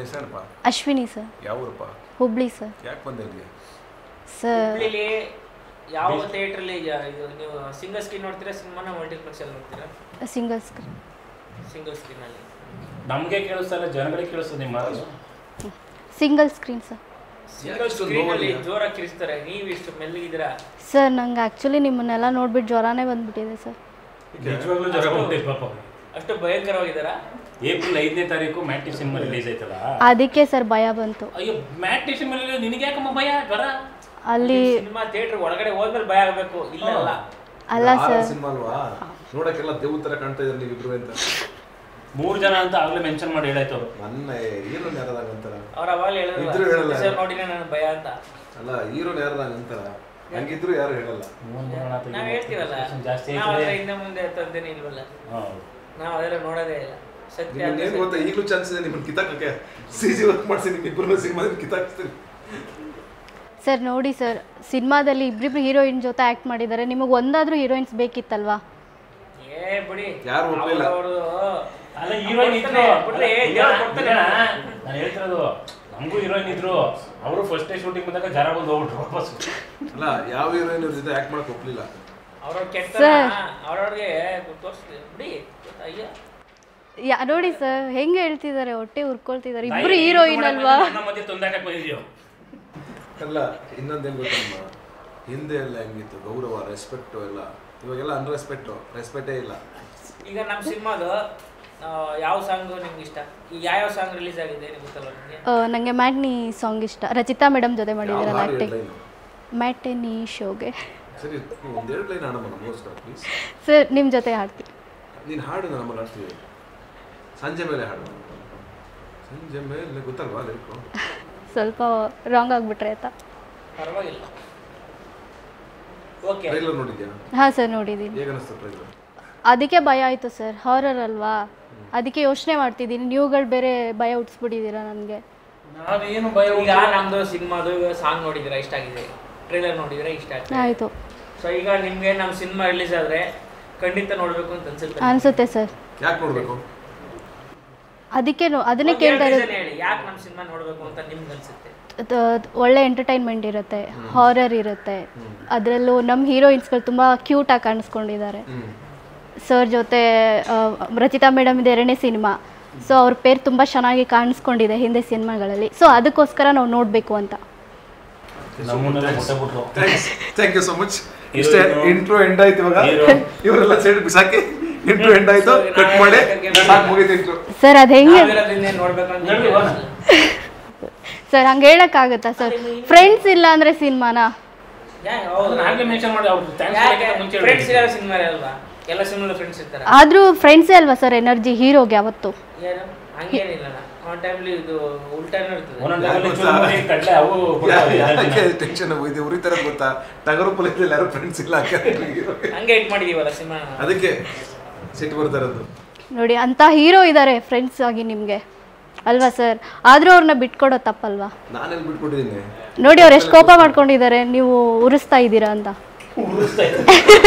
ಹೆಸರಪ್ಪ Ashwini sir ಯಾವ ಊರಪ್ಪ Hubli sir ಯಾಕೆ ಬಂದೆ ಇಲ್ಲಿಗೆ ಸರ್ ಹುಬ್ಳಿಲಿ ಯಾವ ಥಿಯೇಟ್ರಲ್ಲಿ ಇದು ನೀವು ಸಿಂಗಲ್ ಸ್ಕ್ರೀನ್ ನೋಡ್ತೀರಾ ಸಿನಿಮಾನ ಮಲ್ಟಿಪ್ಲೆಕ್ಸ್ ಅಲ್ಲಿ ನೋಡ್ತೀರಾ ಸಿಂಗಲ್ ಸ್ಕ್ರೀನ್ ಸಿಂಗಲ್ ಸ್ಕ್ರೀನಲ್ಲಿ ನಮಗೆ ಕೇಳಿಸ್ತಲ್ಲ ಜನಗಳಿಗೆ ಕೇಳಿಸ್ತದೆ ನಿಮ್ಮ ಮಾತು ಸಿಂಗಲ್ ಸ್ಕ್ರೀನ್ ಸರ್ ಸಿಂಗಲ್ ಸ್ಕ್ರೀನಲ್ಲಿ ಜೋರಾಗಿ ಕಿರಿಸ್ತಾರೆ ನೀವು ಇಷ್ಟು ಮೆಲ್ಲಗಿದ್ದೀರಾ ಸರ್ ನಂಗೆ ಆ್ಯಕ್ಚುಲಿ ನಿಮ್ಮನ್ನೆಲ್ಲ ನೋಡ್ಬಿಟ್ಟು ಜ್ವರನೇ ಬಂದ್ಬಿಟ್ಟಿದೆ ಸರ್ ನಿಜವಾಗ್ಲೂ ಜ್ವರ ಬಂದಿದೆ ಪಾಪ ಅವ್ರಿಗೆ. ಅಷ್ಟು ಭಯಂಕರವಾಗಿದ್ದಾರಾ ಏಪ್ರಿಲ್ ಐದನೇ ತಾರೀಕು ಮ್ಯಾಟಿ ಸಿನಿಮಾ ರಿಲೀಸ್ ಆಯ್ತಲ್ಲ ಅದಕ್ಕೆ ಸರ್ ಭಯ ಬಂತು ಅಯ್ಯೋ ಮ್ಯಾಟಿ ಸಿನಿಮಾ ನಿನಗೆ ಯಾಕಮ್ಮ ಭಯ ಜ್ವರ ಅಲ್ಲಿ ಸಿನಿಮಾ ಥಿಯೇಟರ್ ಒಳಗಡೆ ಹೋದ್ಮೇಲೆ ಭಯ ಆಗಬೇಕು ಇಲ್ಲ ಅಲ್ಲ ಅಲ್ಲ ಸರ್ ಸಿನಿಮಾ ಅಲ್ವಾ ನೋಡಕ್ಕೆಲ್ಲ ದೇವ್ ತರ ಕಾಣ್ತಾ ಇದ್ದಾರೆ ನೀವಿಬ್ರು ಅಂತ ಮೂರು ಜನ ಅಂತ ಆಗ್ಲೇ ಮೆನ್ಷನ್ ಮಾಡಿ ಹೇಳಾಯ್ತು ಅವರು ನನ್ನ ಹೀರೋನ್ ಯಾರದಾಗ ಅಂತಾರ ಅವ್ರ ಅವಾಗಲೇ ಇದ್ರು ಹೇಳಲ್ಲ. ಹೇಳಿದ್ರು ಸರ್ ನೋಡಿನ ನನ್ನ ಭಯ ಅಂತ ಅಲ್ಲ ಹೀರೋನ್ ಯಾರದಾಗ ಅಂತಾರ ಹಂಗಿದ್ರು ಯಾರು ಹೇಳಲ್ಲ ನಾವ್ ಹೇಳ್ತೀವಲ್ಲ ಜಾಸ್ತಿ ನಾವ್ ಆಯ್ತದೆ ಅದ್ರ ಹಿಂದೆ ಮುಂದೆ ತಂದೇನೆ ಇಲ್ವಲ್ಲ ಹೌದು. ನಾವ್ ಅದೆಲ್ಲ ನೋಡೋದೇ ಇಲ್ಲ ಸತ್ಯ ನಿಮ್ಮನ್ನ ಅಂದ್ರೆ ಏನ್ ಗೊತ್ತಾ ಈಗಲೂ ಚಾನ್ಸ್ ಇದೆ ನಿಮ್ಮನ್ನ ಕಿತ್ತಾಕಕ್ಕೆ ಸಿ ಜಿ ವರ್ಕ್ ಮಾಡಿಸಿ ನಿಮ್ಮ ಇಬ್ಬರು ಸಿನಿಮಾದಲ್ಲಿ ಕಿತ್ತಾಕ್ಸ್ತೀನಿ ಸರ್ ನೋಡಿ ಸರ್ ಸಿನಿಮಾದಲ್ಲಿ ಇಬ್ರಿಬ್ರು ಹೀರೋಯಿನ್ ಜೊತೆ ಆ್ಯಕ್ಟ್ ಮಾಡಿದ್ದಾರೆ ನಿಮಗೆ ಒಂದಾದ್ರೂ ಹೀರೋಯಿನ್ಸ್ ಬೇಕಿತ್ತಲ್ವಾ ಏ ಬಿಡಿ ಯಾರು ಒಪ್ಲಿಲ್ಲ. ಅವರು ಅಲ್ಲ ಹೀರೋಯಿನ್ ಇದ್ರು ಬಿಡ್ರಿ, ದೇವ್ರು ಕೊಡ್ತಾನೆ. ನಾನು ಹೇಳ್ತಿರೋದು ನಮಗೂ ಹೀರೋಯಿನ್ ಇದ್ರು ಅವರು ಫಸ್ಟ್ ಡೇ ಶೂಟಿಂಗ್ ಬಂದಾಗ ಜರ ಬಂದು ಹೋಗ್ಬಿಟ್ರು ವಾಪಸ್ ಅಲ್ಲ ಯಾವ ಹೀರೋಯಿನ್ ಇವ್ರ ಜೊತೆ ಆಕ್ಟ್ ಮಾಡಕ್ ಒಪ್ಲಿಲ್ಲ ಅವ್ರವ್ರ ಕೆಟ್ಟ Sir. ಅವ್ರವ್ರಿಗೆ ತೋರಿಸ್ತೀವಿ ಬಿಡಿ ಅಯ್ಯೋ ಯಾ ನೋಡಿ ಸರ್ ಹೆಂಗೆ ಹೇಳ್ತಿದ್ದಾರೆ ಹೊಟ್ಟೆ ಉರ್ಕೊಳ್ತಿದ್ದಾರೆ ಇಬ್ರು ಹೀರೋಯಿನ್ ಅಲ್ವಾ ನನ್ನ ಮಧ್ಯೆ ತೊಂದಾಕಕ್ ಬಂದಿದ್ಯೋ ಅಲ್ಲ ಇನ್ನೊಂದೇನು ಗೊತ್ತಮ್ಮ ಹಿಂದೆ ಎಲ್ಲ ಹೆಂಗಿತ್ತು ಗೌರವ ರೆಸ್ಪೆಕ್ಟು ಎಲ್ಲ ಇವಾಗೆಲ್ಲ ಅನ್ರೆಸ್ಪೆಕ್ಟು ರೆಸ್ಪೆಕ್ಟೇ ಇಲ್ಲ ಈಗ ನಮ್ಮ ಸಿನಿಮಾದು ಯಾವ ಸಾಂಗ್ ನಿಮ್ಗೆ ಇಷ್ಟ ಈಗ ಯಾವ ಸಾಂಗ್ ರಿಲೀಸ್ ಆಗಿದೆ ನಿಮ್ಗೆ ಗೊತ್ತಲ್ಲ ನಿಮಗೆ ನನಗೆ ಮ್ಯಾಟ್ನಿ ಸಾಂಗ್ ಇಷ್ಟ ರಚಿತಾ ಮೇಡಮ್ ಜೊತೆ ಯಾವ ಮಾಡಿದ್ದೀರಲ್ಲ ಹಾಡು ಆ್ಯಕ್ಟಿಂಗ್ ಲೈನು ಮ್ಯಾಟೆನಿ ಶೋಗೆ ಸರಿ ನೀವು ಒಂದೆರಡು ಲೈನ್ ಹಾಡಮ್ಮ ನಮಗೋಸ್ಕರ ಪ್ಲೀಸ್ ಸರ್ ನಿಮ್ಮ ಜೊತೆ ಹಾಡ್ತೀನಿ ನೀನು ಹಾಡು ನಮ್ಮಲ್ಲಿ ಹಾಡ್ತೀವಿ ಸಂಜೆ ಮೇಲೆ ಹಾಡು ಸಂಜೆ ಮೇಲೆ ಗೊತ್ತಲ್ವಾ ಲಿರಿಕು ಸ್ವಲ್ಪ ರಾಂಗ್ ಆಗಿಬಿಟ್ರೆ ಆಯ್ತಾ ಪರವಾಗಿಲ್ಲ ಓಕೆ ಟ್ರೈಲರ್ ನೋಡಿದ್ಯಾ ಹಾಂ ಸರ್ ನೋಡಿದ್ದೀನಿ ಹೇಗೆ ಅನಿಸ್ತು ಟ್ರೈಲರ್ ಅದಕ್ಕೆ ಭಯ ಆಯಿತು ಸರ್ ಹಾರರ್ ಅಲ್ವಾ ಅದಕ್ಕೆ ಯೋಚನೆ ಮಾಡ್ತಿದ್ದೀನಿ ನೀವುಗಳು ಬೇರೆ ಭಯ ಹುಟ್ಟಿಸ್ಬಿಟ್ಟಿದ್ದೀರಾ ನನಗೆ ನಾವೇನು ಭಯ ಈಗ ನಮ್ದು ಸಿನಿಮಾದು ಸಾಂಗ್ ನೋಡಿದಿರಾ ಇಷ್ಟ ಆಗಿದೆ ಟ್ರೈಲರ್ ನೋಡಿದಿರಾ ಇಷ್ಟ ಆಗಿದೆ ಆಯಿತು ಸೊ ಈಗ ನಿಮ್ಗೆ ನಮ್ಮ ಸಿನಿಮಾ ರಿಲೀಸ್ ಆದ್ರೆ ಖಂಡಿತ ನೋಡ್ಬೇಕು ಅಂತ ಅನ್ಸುತ್ತೆ ಅನಿಸುತ್ತೆ ಸರ್ ಯಾಕೆ ನೋಡಬೇಕು ಅದಕ್ಕೆ ನೋ- ಅದನ್ನೇ ಒಂದ್ ಕೇಳ್ತಾ ಎರಡ್ ಇರೋದು reason ಹೇಳಿ ಯಾಕೆ ನಮ್ಮ ಸಿನಿಮಾ ನೋಡ್ಬೇಕು ಅಂತ ನಿಮ್ಗೆ ಅನ್ಸುತ್ತೆ ತ- ಒಳ್ಳೆ ಎಂಟರ್ಟೈನ್ಮೆಂಟ್ ಇರುತ್ತೆ ಹಾರರ್ ಇರುತ್ತೆ ಅದರಲ್ಲೂ ನಮ್ಮ ಹೀರೋಯಿನ್ಸ್ಗಳು ತುಂಬ ಕ್ಯೂಟಾಗಿ ಕಾಣಿಸ್ಕೊಂಡಿದ್ದಾರೆ ಹ್ಞೂ ಸರ್ ಜೊತೆ ಆ, ರಚಿತಾ ಮೇಡಮ್ ಇದೆ ಎರಡನೇ ಸಿನಿಮಾ ಸೊ ಅವ್ರ ಪೇರು ತುಂಬ ಚೆನ್ನಾಗಿ ಕಾಣಿಸ್ಕೊಂಡಿದೆ ಹಿಂದೆ ಸಿನಿಮಾಗಳಲ್ಲಿ ಸೊ ಅದಕ್ಕೋಸ್ಕರ ನಾವು ನೋಡಬೇಕು ಅಂತ ನಮ್ಮನ್ನೆಲ್ಲ ಮುಟ್ಟಬಿಟ್ರು thanks thank you so much Hero ಇಷ್ಟೇ ಏನು? ಇಂಟ್ರೋ ಎಂಡ್ ಆಯ್ತು ಇವಾಗ Hero. ಇವರೆಲ್ಲ ಸೈಡ್ ಬಿಸಾಕಿ ಇಂಟ್ರೋ ಎಂಡ್ ಆಯ್ತು ಕಟ್ ಮಾಡಿ ಸಾಕು ಮುಗೀತು ಇಂಟ್ರೋ ಸರ್ ಅದು ಹೆಂಗೆ ನಾವಿರೋದ್ರಿಂದ ಏನ್ ನೋಡ್ಬೇಕು ಅಂತ ನಡ್ರಿ ನಿಮ್ಗೆ ಹೋಗೋಣ. ಅನ್ಸುತ್ತೆ? ಸರ್ ಹಂಗೆ ಹೇಳೋಕ್ಕಾಗತ್ತಾ ಸರ್ ಫ್ರೆಂಡ್ಸ್ ಇಲ್ಲ ಅಂದರೆ ಸಿನಿಮಾನ ಯಾ- ಹೌದು. ಅದನ್ನ ಆಗ್ಲೇ ಮೆನ್ಷನ್ ಮಾಡಿ ಅವ್ರು ಥ್ಯಾಂಕ್ಸ್ ಯಾಕೆ ಮುಂಚೆ ಫ್ರೆಂಡ್ಸ್ ಹೇಳ್ಬೇಕು. ಇರೋ ಸಿನಿಮಾ ಅಲ್ವಾ ಎಲ್ಲ ಸಿನಿಮಾ ಫ್ರೆಂಡ್ಸ್ ಇರ್ತಾರ ಆದರೂ ಫ್ರೆಂಡ್ಸೇ ಅಲ್ವಾ ಸರ್ ಎನರ್ಜಿ ಹೀರೋಗೆ ಯಾವತ್ತು ಏನು ಹಂಗೇನಿಲ್ಲ ಆ ಟೈಮ್ಲಿ ಇದು ಉಲ್ಟಾನೇ ಇರ್ತದೆ ಒಂದೊಂದ್ ಯಾಕೆ ಟೈಮಲ್ಲಿ ಗೊತ್ತಾ? ಚುರುಮುರಿ, ಕಡ್ಲೆ ಅವು ಕೊಡ್ತಾವೆ ಯಾಕೆ energy ನ. ಟೆನ್ಷನ್ ಇದು ಉರಿತಾರ ಗೊತ್ತಾ ಟಗರು ಪೊಲೀಸಲ್ಲಿ ಯಾರು ಫ್ರೆಂಡ್ಸ್ ಇಲ್ಲ ಹಾಕಿದ್ರೆ ಹಂಗೆ ಇಟ್ ಮಾಡಿದೀವಲ್ಲ ಸಿನಿಮಾ ಅದಕ್ಕೆ ಸಿಟ್ಟು ಬರ್ತಾ ಇರೋದು ನೋಡಿ ಅಂಥ ಹೀರೋ ಇದ್ದಾರೆ ಫ್ರೆಂಡ್ಸ್ ಆಗಿ ನಿಮಗೆ ಅಲ್ವಾ ಸರ್ ಆದರೂ ಅವ್ರನ್ನ ಬಿಟ್ಕೊಡೋ ತಪ್ಪಲ್ವಾ ನಾನೆಲ್ಲಿ ಬಿಟ್ಕೊಟ್ಟಿದ್ದೀನಿ ನೋಡಿ ಅವ್ರು ಎಷ್ಟು ಕೋಪ ಮಾಡ್ಕೊಂಡಿದ್ದಾರೆ ನೀವು ಉರಿಸ್ತಾ ಇದ್ದೀರಾ ಅಂತ ಉರುಸ್ತಾ ಇದೆ.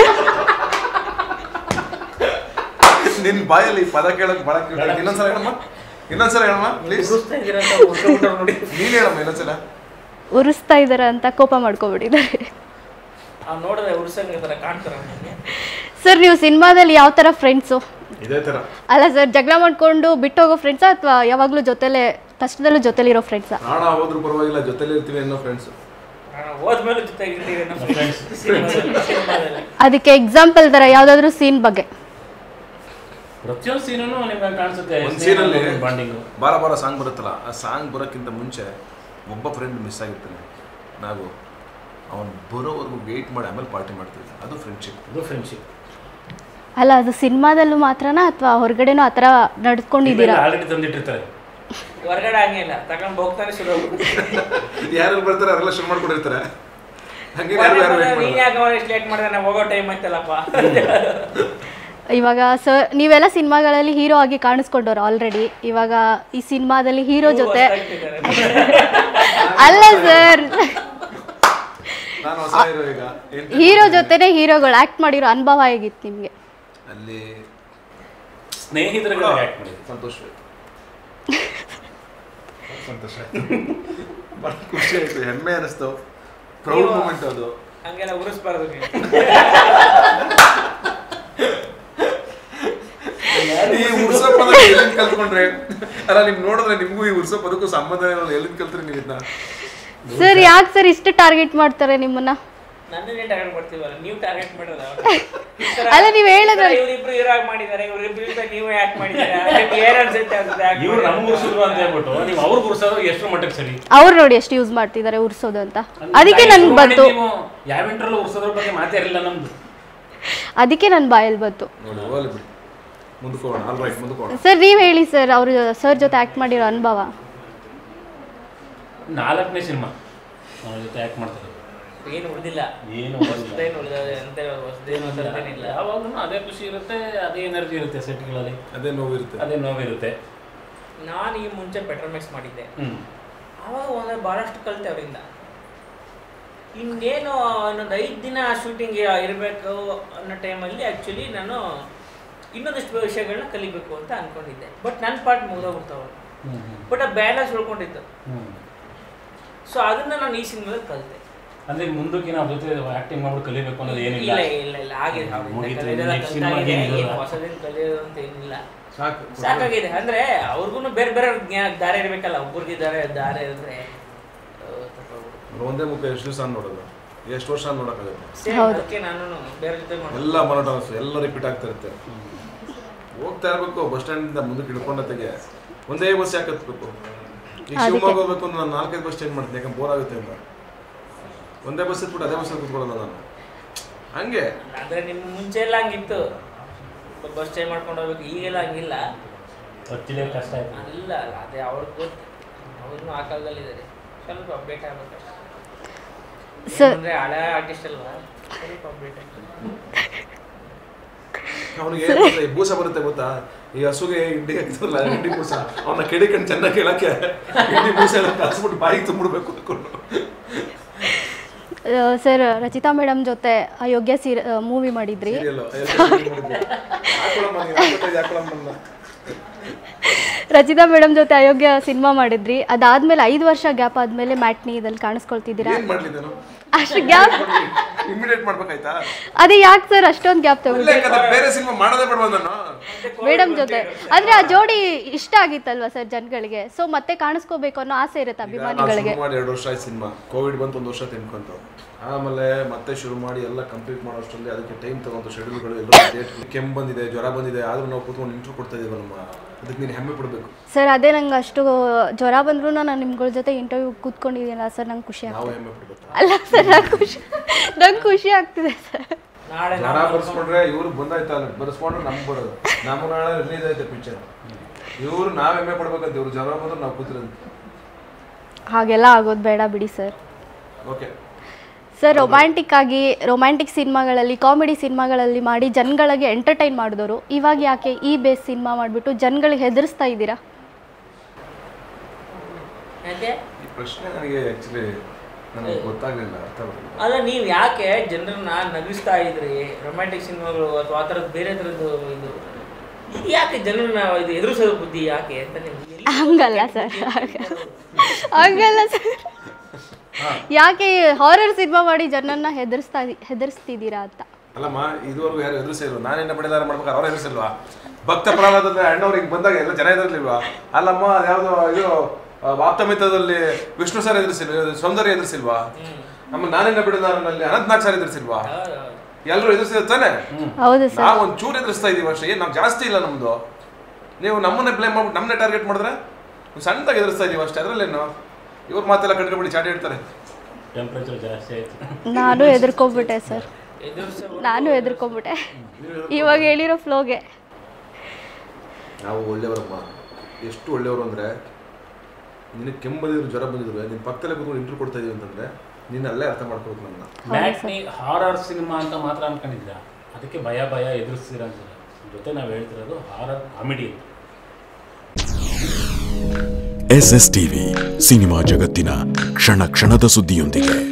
ನಿನ್ ಬಾಯಲ್ಲಿ ಈ ಪದ ಕೇಳಕ್ ಬಹಳ cute ಆಗಿದೆ. ಇನ್ನೊಂದ್ಸಲ ಹೇಳಮ್ಮ ಇನ್ನೊಂದ್ಸಲ ಹೇಳಮ್ಮ ಪ್ಲೀಸ್ ಉರುಸ್ತಾ ಇದ್ದೀರಾ ಅಂತ ಉರ್ಸ್ಕೊಂಡ್ಬಿಟ್ಟವ್ರು ನೋಡಿ ನೀನ್ ಹೇಳಮ್ಮ ಇನ್ನೊಂದ್ಸಲ ಉರಿಸ್ತಾ ಇದ್ದಾರೆ ಅಂತ ಕೋಪ ಮಾಡ್ಕೊಬಿಟ್ಟಿದ್ದಾರೆ ಅವ್ನು ನೋಡಿದ್ರೆ ಉರ್ಸಂಗ್ ಥರ ಕಾಣ್ತಾರ ನನಗೆ ಸರ್ ನೀವು ಸಿನಿಮಾದಲ್ಲಿ ಯಾವ ಥರ ಫ್ರೆಂಡ್ಸು ಇದೇ ತರ ಅಲ್ಲ ಸರ್ ಜಗಳ ಮಾಡ್ಕೊಂಡು ಬಿಟ್ಟು ಹೋಗೋ ಫ್ರೆಂಡ್ಸಾ ಅಥವಾ ಯಾವಾಗಲೂ ಜೊತೆಲೇ ಕಷ್ಟದಲ್ಲೂ ಜೊತೆಲಿರೋ ಫ್ರೆಂಡ್ಸಾ ಪ್ರಾಣ ಹೋದ್ರು ಪರವಾಗಿಲ್ಲ ಜೊತೆಲಿ ಇರ್ತೀವಿ ಅನ್ನೋ ಫ್ರೆಂಡ್ಸ್ ನಾನು ಹೋದ್ಮೇಲೆ ಜೊತೆ ಇರ್ತೀವಿ ನಮ್ಮ Friends. ಸಿನಿಮಾದಲ್ಲಿ ಸಿನಿಮಾದಲ್ಲಿ ಅದಕ್ಕೆ ಎಕ್ಸಾಂಪಲ್ ಥರ ಯಾವುದಾದ್ರೂ ಸೀನ್ ಬಗ್ಗೆ ಪ್ರತಿಯೊಂದು ಸೀನೂ ನಿಮ್ಗೆ ಕಾಣಿಸುತ್ತೆ ಒಂದ್ ಸೀನಲ್ಲಿ ಬಾಂಡಿಂಗು ಬಾರ ಬಾರ ಸಾಂಗ್ ಬರುತ್ತಲ್ಲ ಆ ಸಾಂಗ್ ಬರೋಕ್ಕಿಂತ ಮುಂಚೆ ಒಬ್ಬ ಫ್ರೆಂಡ್ ಮಿಸ್ ಆಗಿರ್ತಾನೆ ನಾವು ಅವನು ಬರೋವರೆಗೂ ವೆಯ್ಟ್ ಮಾಡಿ ಆಮೇಲೆ ಪಾರ್ಟಿ ಮಾಡ್ತೀವಿ ಅದು ಫ್ರೆಂಡ್ಶಿಪ್ ಅದು ಫ್ರೆಂಡ್ಶಿಪ್ ಅಲ್ಲ ಅದು ಸಿನಿಮಾದಲ್ಲೂ ಮಾತ್ರನಾ ಅಥವಾ ಹೊರಗಡೆನೂ ಆ ಥರ ನಡ್ಕೊಂಡಿದ್ದೀರಾ ಆಲ್ರೆಡಿ ತಂದಿಟ್ಟಿರ್ತಾರೆ ಹೊರಗಡೆ ಹಂಗಿಲ್ಲ ತಗೊಂಡು ಹೋಗ್ತಾನೆ ಶುರು ಯಾರು ಬರ್ತಾರೆ ಅವರೆಲ್ಲ ಶುರು ಮಾಡ್ಕೊಂಡಿರ್ತಾರೆ ಹಂಗೆ ಯಾರು ಯಾರು ವೇಟ್ ನೀನ್ ಮಾಡಲ್ಲ ಯಾಕೆ ಇಷ್ಟು ಲೇಟ್ ಮಾಡಿದೆ ನಾವು ಹೋಗೋ ಟೈಮ್ ಆಯ್ತಲ್ಲಪ್ಪ ಇವಾಗ ಸರ್ ನೀವೆಲ್ಲ ಸಿನಿಮಾಗಳಲ್ಲಿ ಹೀರೋ ಆಗಿ ಕಾಣಿಸ್ಕೊಂಡವ್ರು ಆಲ್ರೆಡಿ ಇವಾಗ ಈ ಸಿನಿಮಾದಲ್ಲಿ ಹೀರೋ ಜೊತೆ ಅಲ್ಲ ಸರ್ ನಾನು ಹೊಸ ಹೀರೋ ಈಗ ಏನ್- ಹೀರೋ ಜೊತೆನೇ ಹೀರೋಗಳು ಆ್ಯಕ್ಟ್ ಮಾಡಿರೋ ಅನುಭವ ಹೇಗಿತ್ತು ನಿಮಗೆ ಅಲ್ಲಿ ಸ್ನೇಹಿತರಿಗೆ ಆ್ಯಕ್ಟ್ ಮಾಡಿ ಸಂತೋಷ ಸಂತೋಷ ಆಯ್ತು ಭಾಳ ಖುಷಿ ಆಯ್ತು ಹೆಮ್ಮೆ ಅನಿಸ್ತು ಪ್ರೌಡ್ ನೀವು- ಮೂಮೆಂಟ್ ಅದು ಹಂಗೆಲ್ಲ ಉರಿಸ್ಬಾರ್ದು ನೀವು ಈ ಉರ್ಸೋ ಪದ ಎಲ್ಲಿಂದ ಕಲ್ತ್ಕೊಂಡ್ರೆ ಅಲ್ಲ ನಿಮ್ ನೋಡಿದ್ರೆ ನಿಮ್ಗೂ ಈ ಉರ್ಸೋ ಪದಕ್ಕೂ ಸಂಬಂಧ ಇರೋಲ್ಲ ಎಲ್ಲಿಂದ ಕಲ್ತ್ರಿ ನೀವು ಇದನ್ನ ಸರ್ ಯಾಕೆ ಸರ್ ಇಷ್ಟು ಟಾರ್ಗೆಟ್ ಮಾಡ್ತಾರೆ ನಿಮ್ಮನ್ನ ನನ್ನನ್ನೇ ಟಾರ್ಗೆಟ್ ಮಾಡ್ತೀವಲ್ಲ ನೀವು ಟಾರ್ಗೆಟ್ ಮಾಡಿರೋದ ಅಲ್ಲ, ನೀವ್ ಹೇಳಿದ್ರಲ್ಲ. ಇವ್ರಿಬ್ರು ಹೀರೋ ಆಗಿ ಮಾಡಿದ್ದಾರೆ ಇವ್ರಿಬ್ರು ಜೊತೆ ನೀವು ಯಾಕೆ ಮಾಡಿದ್ದೀರಾ ನಿಮ್ಗೆ ಏನ್ ಅನ್ಸುತ್ತೆ ಅನ್ಸುತ್ತೆ act ಇವ್ರು ಮಾಡಿದ್ದಾರೆ? ನಮ್ಗೆ ಉರ್ಸಿದ್ರು ಅಂತ ಹೇಳ್ಬಿಟ್ಟು ನೀವು ಅವ್ರಿಗೆ ಉರ್ಸೋದು ಎಷ್ಟು ಮಟ್ಟಕ್ಕೆ ಸರಿ ಅವ್ರು ನೋಡಿ ಎಷ್ಟು ಯೂಸ್ ಮಾಡ್ತಿದ್ದಾರೆ ಉರ್ಸೋದು ಅಂತ ಅದಕ್ಕೆ ನೀವು ನನ್ಗೆ ಬಂತು ನೀವು ಯಾವ ಇಂಟ್ರಲ್ಲೂ ಉರ್ಸೋದ್ರ ಬಗ್ಗೆ ಮಾತೇ ಇರಲಿಲ್ಲ ನಮ್ದು ಅದಕ್ಕೆ ನನ್ನ ಬಾಯಲ್ಲಿ ಬಂತು ನೋಡಿ ಹೋಗ್ಲಿ ಬಿಡಿ ಮುಂದಕ್ಕೆ ಹೋಗೋಣ ಆಲ್ ರೈಟ್ ಮುಂದಕ್ಕೆ ಹೋಗೋಣ ಸರ್ ನೀವು ಹೇಳಿ ಸರ್ ಅವ್ರ ಸರ್ ಜೊತೆ ಆ್ಯಕ್ಟ್ ಮಾಡಿರೋ ಅನುಭವ ನಾಲ್ಕನೇ ಸಿನಿಮಾ ಅವ್ರ ಜೊತೆ ಆ್ಯಕ್ಟ್ ಮಾಡ್ತಾರೆ ಏನು ಉಳಿದಿಲ್ಲ ಏನು ಹೊಸದೇನು ಉಳಿದ ಎಂತ ಹೊಸದೇನು ಹೊಸದೇನಿಲ್ಲ ಯಾವಾಗಲೂ ಅದೇ ಖುಷಿ ಇರುತ್ತೆ ಅದೇ ಎನರ್ಜಿ ಇರುತ್ತೆ ಸೆಟ್ಗಳಲ್ಲಿ ಅದೇ ನೋವಿರುತ್ತೆ ಅದೇ ನೋವಿರುತ್ತೆ ನಾನು ಈ ಮುಂಚೆ ಪೆಟ್ರೋಮೆಕ್ಸ್ ಮಾಡಿದ್ದೆ ಹ್ಞೂ ಆವಾಗ ಒಂದು ಭಾಳಷ್ಟು ಕಲಿತೆ ಅವರಿಂದ ಇನ್ನೇನು ಇನ್ನೊಂದು ಐದು ದಿನ ಶೂಟಿಂಗ್ ಇರಬೇಕು ಅನ್ನೋ ಟೈಮಲ್ಲಿ ಆ್ಯಕ್ಚುಲಿ ನಾನು ಇನ್ನೊಂದಿಷ್ಟು ವಿಷಯಗಳನ್ನ ಕಲಿಬೇಕು ಅಂತ ಅನ್ಕೊಂಡಿದ್ದೆ ಬಟ್ ನನ್ನ ಪಾರ್ಟ್ ಮುಗಿದೋಗ್ಬಿಡ್ತಾವ ಹ್ಞೂ ಬಟ್ ಆ ಬ್ಯಾಲೆನ್ಸ್ ಉಳ್ಕೊಂಡಿತ್ತು ಹ್ಞೂ ಸೊ ಅದನ್ನ ನಾನು ಈ ಸಿನಿಮಾದಲ್ಲಿ ಕಲಿತೆ ಅಂದ್ರೆ ಮುಂದಕ್ಕೆ ನಾವು ಜೊತೆ ಆಕ್ಟಿಂಗ್ ಮಾಡ್ಬಿಟ್ಟು ಕಲಿಬೇಕು ಅನ್ನೋದು ಏನಿಲ್ಲ ಇಲ್ಲ ಇಲ್ಲ ಇಲ್ಲ ಆಗಿದೆ ಅವ್ರಿಂದ ಮುಗೀತು. ಕಲಿಯೋದೆಲ್ಲ Next ಕಲ್ತಾಗಿದೆ. ಸಿನಿಮಾಗೆ ಏನು ಇರೋಲ್ಲ. ಹೊಸದೇನು ಕಲಿಯೋದು ಅಂತ ಏನಿಲ್ಲ ಸಾಕು ಸಾಕಾಗಿದೆ ಅಂದ್ರೆ ಅವ್ರಿಗೂ ಬೇರೆ ಬೇರೆ ಜ್ಞಾ- ದಾರಿ ಇರ್ಬೇಕಲ್ಲ ಒಬ್ಬರಿಗೆ ದಾರಿ ದಾರಿ ಇದ್ರೆ ಒಂದೇ ಮುಖ ಎಷ್ಟು ದಿವಸ ನೋಡೋದು ಎಷ್ಟು ವರ್ಷ ನೋಡೋಕ್ಕಾಗುತ್ತೆ ಸೇಮ್ ಹೌದು. ಅದಕ್ಕೆ ನಾನು ಬೇರೆ ಜೊತೆ ಮಾಡ್ತೀನಿ ಎಲ್ಲ ಮೊನೋಟನಸ್ ಎಲ್ಲ ರಿಪೀಟ್ ಆಗ್ತಾ ಇರುತ್ತೆ ಹೋಗ್ತಾ ಇರ್ಬೇಕು ಬಸ್ ಸ್ಟ್ಯಾಂಡಿಂದ ಮುಂದಕ್ಕೆ ಹಿಡ್ಕೊಂಡತೆಗೆ ಒಂದೇ ಬಸ್ ಯಾಕೆ ಹತ್ಬೇಕು ಈಗ ಶಿವಮೊಗ್ಗ ಹೋಗ್ಬೇಕು ಅಂದ್ರೆ ನಾನು ನಾಲ್ಕೈದು ಬಸ್ ಚೇಂಜ್ ಮಾಡ್ತೀನಿ ಯಾಕಂದ್ರೆ ಬೋರ್ ಆಗುತ್ತೆ ಅಂತ ಒಂದೇ ಬಸ್ ಹತ್ಬಿಟ್ಟು ಅದೇ ಬಸ್ಸಲ್ಲಿ ಕೂತ್ಕೊಳ್ಳೋಣ ನಾನು ಹಂಗೆ ಅಂದ್ರೆ ನಿಮ್ ಮುಂಚೆ ಎಲ್ಲ ಹಂಗಿತ್ತು ಬಸ್ ಚೇಂಜ್ ಮಾಡ್ಕೊಂಡು ಹೋಗ್ಬೇಕು ಈಗೆಲ್ಲ ಹಂಗಿಲ್ಲ ಗೊತ್ತಿಲ್ಲ ಕಷ್ಟ ಆಯ್ತು ಅಲ್ಲ ಅಲ್ಲ ಅದೇ ಅವ್ರಿಗೆ ಗೊತ್ತು ಅವ್ರನ್ನೂ ಆ ಕಾಲದಲ್ಲಿದ್ದಾರೆ ಸ್ವಲ್ಪ ಅಪ್ಡೇಟ್ ಆಗ್ಬೇಕು ಸರ್ ಅಂದ್ರೆ ಹಳೆ ಆರ್ಟಿಸ್ಟ್ ಅಲ್ವಾ ಸ್ವಲ್ಪ ಅಪ್ಡೇಟ್ ಅವನಿಗೆ ಏನು ಗೊತ್ತಾ, ಈ ಬೂಸ ಬರುತ್ತೆ ಗೊತ್ತಾ ಈ ಹಸುಗೆ ಹಿಂಡಿ ಹಾಕ್ತಾರಲ್ಲ ಹಿಂಡಿ ಬೂಸ ಅವನ್ನ ಕೆಡಿಕೊಂಡು ಚೆನ್ನಾಗಿ ಕೇಳಕ್ಕೆ ಹಿಂಡಿ ಬೂಸ ಎಲ್ಲ ಕಲಿಸ್ಬಿಟ್ಟು ಬಾಯಿಗೆ ತುಂಬಿಡ್ಬೇಕು ಅನ್ಕೊಂಡು ಸರ್ ರಚಿತಾ ಮೇಡಮ್ ಜೊತೆ ಅಯೋಗ್ಯ ಸೀರೆ ಮೂವಿ ಮಾಡಿದ್ರಿ ಸೀರಿಯಲ್ ಹಾಕೊಳಮ್ಮ ನೀನು ಹಾಕೊಟ್ಟಿದ್ದು ಹಾಕೊಳಮ್ಮ ನನ್ನ. ರಚಿತಾ ಮೇಡಮ್ ಜೊತೆ ಅಯೋಗ್ಯ ಸಿನಿಮಾ ಮಾಡಿದ್ರಿ ಅದಾದ್ಮೇಲೆ ಐದು ವರ್ಷ ಗ್ಯಾಪ್ ಆದ್ಮೇಲೆ ಮ್ಯಾಟ್ನಿ ಇದಲ್ಲಿ ಕಾಣಿಸ್ಕೊಳ್ತಿದ್ದೀರಾ ಏನ್ ಮಾಡ್ಲಿ ನಾನು ಅಷ್ಟು ಗ್ಯಾಪ್ ಇಮಿಡಿಯೇಟ್ ಮಾಡ್ಬೇಕಾಯ್ತಾ ಅದೇ ಯಾಕೆ ಸರ್ ಅಷ್ಟೊಂದು ಗ್ಯಾಪ್ ಇಲ್ಲ ತಗೊಂಡ್ರಿ ಯಾಕಂದ್ರೆ ಬೇರೆ ಸಿನಿಮಾ ಮಾಡೋದೇ ಬೇಡವಾ ನಾನು ಮೇಡಮ್ ಜೊತೆ ಅಂದ್ರೆ ಆ ಜೋಡಿ ಇಷ್ಟ ಆಗಿತ್ತಲ್ವಾ ಸರ್ ಜನಗಳಿಗೆ ಸೊ ಮತ್ತೆ ಕಾಣಿಸ್ಕೋಬೇಕು ಅನ್ನೋ ಆಸೆ ಇರುತ್ತೆ ಈಗ ನಾವು ಅಭಿಮಾನಿಗಳಿಗೆ ಶುರು ಮಾಡಿ ಎರಡು ವರ್ಷ ಆಯ್ತು ಸಿನಿಮಾ ಕೋವಿಡ್ ಬಂತು ಒಂದು ವರ್ಷ ತಿನ್ಕೊಂತು ಆಮೇಲೆ ಮತ್ತೆ ಶುರು ಮಾಡಿ ಎಲ್ಲ ಕಂಪ್ಲೀಟ್ ಮಾಡೋಷ್ಟರಲ್ಲಿ ಅದಕ್ಕೆ ಟೈಮ್ ತಗೊಂತು ಶೆಡ್ಯೂಲ್ಗಳು ಎಲ್ಲ ಡೇಟ್ ಕೆಮ್ಮು ಬಂದಿದೆ ಜ್ವರ ಬಂದಿದೆ ಆದ್ರೂ ನಾವು ಕೂತ್ಕೊಂಡು ಇಂಟ್ರೂ ಕೊಡ್ತಾ ಇದೀವಿ ನಮ್ಮ ಅದಕ್ಕೆ ನೀನು ಹೆಮ್ಮೆ ಪಡಬೇಕು ಸರ್ ಅದೇ ನಂಗೆ ಅಷ್ಟು ಜ್ವರ ಬಂದ್ರು ನಾನು ನಿಮ್ಗಳ ಜೊತೆ ಇಂಟರ್ವ್ಯೂ ಕೂತ್ಕೊಂಡಿದ್ದೀನಲ್ಲ ಸರ್ ನಂಗೆ ಖುಷಿ ನಾವು ಆಗ್ತದೆ ಹೆಮ್ಮೆ ಪಡ್ಬೇಕು ಅಲ್ಲ ಸರ್ ನಂಗೆ ಖುಷಿ ನಂಗೆ ಖುಷಿ ಆಗ್ತಿದೆ ಸರ್ ನಾಳೆ ಜ್ವರ ಬರ್ಸ್ಕೊಂಡ್ರೆ ಇವ್ರು ಬಂದಾಯ್ತಾ ಅಲ್ಲಿ ಬರ್ಸ್ಕೊಂಡ್ರೆ ನಮ್ಗೆ ಬರೋದು ನಮ್ಮ ನಾಳೆ ರಿಲೀಸ್ ಆಯ್ತು ಪಿಕ್ಚರ್ ಇವ್ರು ನಾವ್ ಹೆಮ್ಮೆ ಪಡ್ಬೇಕಂತ ಇವ್ರು ಜ್ವರ ಬಂದ್ರೆ ನಾವು ಕೂತಿರೋದು ಹಾಗೆಲ್ಲ ಆಗೋದು ಬೇಡ ಬಿಡಿ ಸರ್ ಓಕೆ ಸರ್ ರೊಮ್ಯಾಂಟಿಕ್ ಆಗಿ ರೊಮ್ಯಾಂಟಿಕ್ ಸಿನಿಮಾಗಳಲ್ಲಿ ಕಾಮಿಡಿ ಸಿನಿಮಾಗಳಲ್ಲಿ ಮಾಡಿ ಜನಗಳಿಗೆ ಎಂಟರ್ಟೈನ್ ಮಾಡಿದವರು ಇವಾಗ ಯಾಕೆ ಈ ಬೇಸ್ ಸಿನಿಮಾ ಮಾಡಿಬಿಟ್ಟು ಜನಗಳಿಗೆ ಹೆದರಿಸ್ತಾ ಇದ್ದೀರಾ ಯಾಕೆ ಈ ಪ್ರಶ್ನೆ ನನಗೆ ಆಕ್ಚುಲಿ ನನಗೆ ಗೊತ್ತಾಗ್ಲಿಲ್ಲ ಅರ್ಥ ಆಗಲಿಲ್ಲ ಅಲ್ಲ ನೀವು ಯಾಕೆ ಜನರನ್ನ ನಗಿಸ್ತಾ ಇದ್ರಿ ರೊಮ್ಯಾಂಟಿಕ್ ಸಿನಿಮಾಗಳು ಅಥವಾ ಆ ಥರದ್ದು ಬೇರೆ ಥರದ್ದು ಇದು ಇದು ಯಾಕೆ ಜನರನ್ನ ಇದು ಎದುರಿಸೋದು ಬುದ್ಧಿ ಯಾಕೆ ಅಂತ ನಿಮ್ಗೆ ಎಲ್ಲಿ- ಹಂಗಲ್ಲ ಸರ್ ಹಂಗಲ್ಲ ಸರ್ ಯಾಕೆ ಹಾರರ್ ಸಿನಿಮಾ ಮಾಡಿ ಜನರನ್ನ ಹೆದರ್ಸ್ತಾ ಹೆದರ್ಸ್ತಿದ್ದೀರಾ ಅಂತ ಅಲ್ಲಮ್ಮ ಇದುವರೆಗೂ ಯಾರು ಎದುರಿಸಿಲ್ವ ನಾನೇನ ಪಡೆದಾರ ಮಾಡ್ಬೇಕಾದ್ರೆ ಅವ್ರು ಎದುರಿಸಿಲ್ವಾ ಭಕ್ತ ಪ್ರಹ್ಲಾದದ ಅಣ್ಣವ್ರಿಗೆ ಬಂದಾಗ ಎಲ್ಲ ಜನ ಎದುರಿರ್ಲಿಲ್ವಾ ಅಲ್ಲಮ್ಮ ಅದ್ಯಾವುದೋ ಇದು ಆ, ವಾಪ್ತಮಿತದಲ್ಲಿ ವಿಷ್ಣು ಸರ್ ಎದುರಿಸಿಲ್ವ ಸೌಂದರ್ಯ ಎದುರಿಸಿಲ್ವಾ ನಮ್ಮ ನಾನೇನ ಬಿಡದಾರನಲ್ಲಿ ಅನಂತನಾಗ್ ಸರ್ ಎದುರಿಸಿಲ್ವಾ ಹೌದು. ಎಲ್ಲರೂ ಎದುರಿಸಿದ ತಾನೆ ಹೌದು ಸರ್ ನಾವು ಒಂದು ಚೂರು ಎದುರಿಸ್ತಾ ಇದೀವಿ ಅಷ್ಟೇ ಏನು ನಾವು ಜಾಸ್ತಿ ಇಲ್ಲ ನಮ್ದು ನೀವು ನಮ್ಮನ್ನೇ ಬ್ಲೇಮ್ ಮಾಡ್ಬಿಟ್ಟು ನಮ್ಮನ್ನೇ ಟಾರ್ಗೆಟ್ ಮಾಡಿದ್ರೆ ಒಂದು ಸಣ್ಣದಾಗಿ ಎದುರಿಸ್ತಾ ಇದೀವಿ ಅಷ್ಟೇ ಅದರಲ್ಲೇನು ಇವ್ರ ಮಾತೆಲ್ಲ ಕಟ್ಕೊಬಿಡಿ ಚಾಟಿ ಹೇಳ್ತಾರೆ ಟೆಂಪ್ರೇಚರ್ ಜಾಸ್ತಿ ಆಯ್ತು ನಾನು ಹೆದರ್ಕೊಂಬಿಟ್ಟೆ ಸರ್ ಎದುರಿಸೋ ನಾನು ಹೆದರ್ಕೊಂಬಿಟ್ಟೆ ಇವಾಗ ಹೇಳಿರೋ ಫ್ಲೋಗೆ ನಾವು ಒಳ್ಳೆಯವರಮ್ಮ ಎಷ್ಟು ಒಳ್ಳೆಯವರು ಅಂದರೆ ನಿನಗೆ ಕೆಮ್ಮು ಬಂದಿದ್ರು ಜ್ವರ ಬಂದಿದ್ರು ನಿನ್ನ ಪಕ್ಕದಲ್ಲೇ ಕೂತ್ಕೊಂಡು ಇಂಟ್ರೂ ಕೊಡ್ತಾ ಇದೀವಿ ಅಂತಂದ್ರೆ ನೀನು ಅಲ್ಲೇ ಅರ್ಥ ಮಾಡ್ಕೋಬೇಕು ನನ್ನ ಮ್ಯಾಟ್ನಿ ಹಾರರ್ ಸಿನಿಮಾ ಅಂತ ಮಾತ್ರ ಅನ್ಕೊಂಡಿದ್ದ ಅದಕ್ಕೆ ಭಯ ಭಯ ಎದುರಿಸ್ತೀರ ಅಂತಾರೆ ಜೊತೆ ನಾವು ಹೇಳ್ತಿರೋದು horror comedy S S TV cinema ಜಗತ್ತಿನ ಕ್ಷಣ ಕ್ಷಣದ ಸುದ್ದಿಯೊಂದಿಗೆ